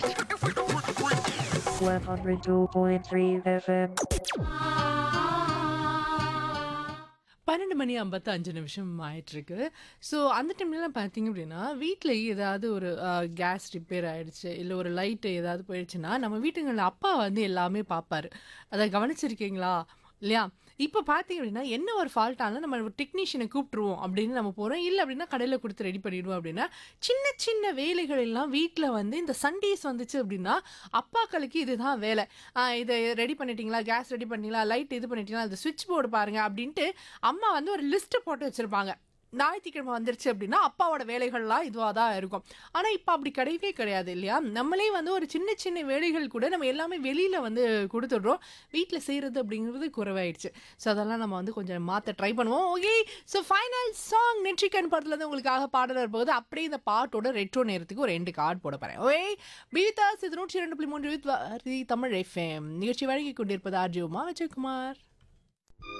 102.3 FM. பன்னெண்டு மணி ஐம்பத்து அஞ்சு நிமிஷம் ஆயிட்டிருக்கு ஸோ அந்த டைம்லலாம் பார்த்தீங்க அப்படின்னா வீட்டில் ஏதாவது ஒரு கேஸ் ரிப்பேர் ஆயிடுச்சு இல்லை ஒரு லைட்டு ஏதாவது போயிடுச்சுன்னா நம்ம வீட்டுங்களில் அப்பா வந்து எல்லாமே பார்ப்பாரு அதை கவனிச்சிருக்கீங்களா இல்லையா இப்போ பார்த்தீங்க அப்படின்னா என்ன ஒரு ஃபால்ட் ஆனாலும் நம்ம ஒரு டெக்னீஷியனை கூப்பிட்டுருவோம் அப்படின்னு நம்ம போகிறோம் இல்லை அப்படின்னா கடையில் கொடுத்து ரெடி பண்ணிடுவோம் அப்படின்னா சின்ன சின்ன வேலைகள் எல்லாம் வீட்டில் வந்து இந்த சண்டேஸ் வந்துச்சு அப்படின்னா அப்பாக்களுக்கு இதுதான் வேலை ஆ, இதை ரெடி பண்ணிட்டீங்களா கேஸ் ரெடி பண்ணிட்டீங்களா லைட் இது பண்ணிட்டீங்களா அது சுவிட்ச் போர்டு பாருங்க அப்படின்ட்டு அம்மா வந்து ஒரு லிஸ்ட்டு போட்டு வச்சுருப்பாங்க ஞாயிற்றுக்கிழமை வந்துருச்சு அப்படின்னா அப்பாவோட வேலைகள்லாம் இதுவாக தான் இருக்கும் ஆனால் இப்போ அப்படி கிடையவே கிடையாது இல்லையா நம்மளே வந்து ஒரு சின்ன சின்ன வேலைகள் கூட நம்ம எல்லாமே வெளியில் வந்து கொடுத்துட்றோம் வீட்டில் செய்கிறது அப்படிங்கிறது குறைவாயிடுச்சு ஸோ அதெல்லாம் நம்ம வந்து கொஞ்சம் மாற்ற ட்ரை பண்ணுவோம் okay so final song Netrikan படத்துலேருந்து உங்களுக்காக பாடல் வரும்போது அப்படியே இந்த பாட்டோட ரெட்ரோ நேரத்துக்கு ஒரு ரெண்டு கார்டு போட போகிறேன் ஓய் பீதாஸ் இது நூற்றி ரெண்டு புள்ளி மூன்று வித் வாரி தமிழ் எஃப்எம் நிகழ்ச்சி வழங்கி கொண்டிருப்பது ஆர்ஜி உமா விஜயகுமார்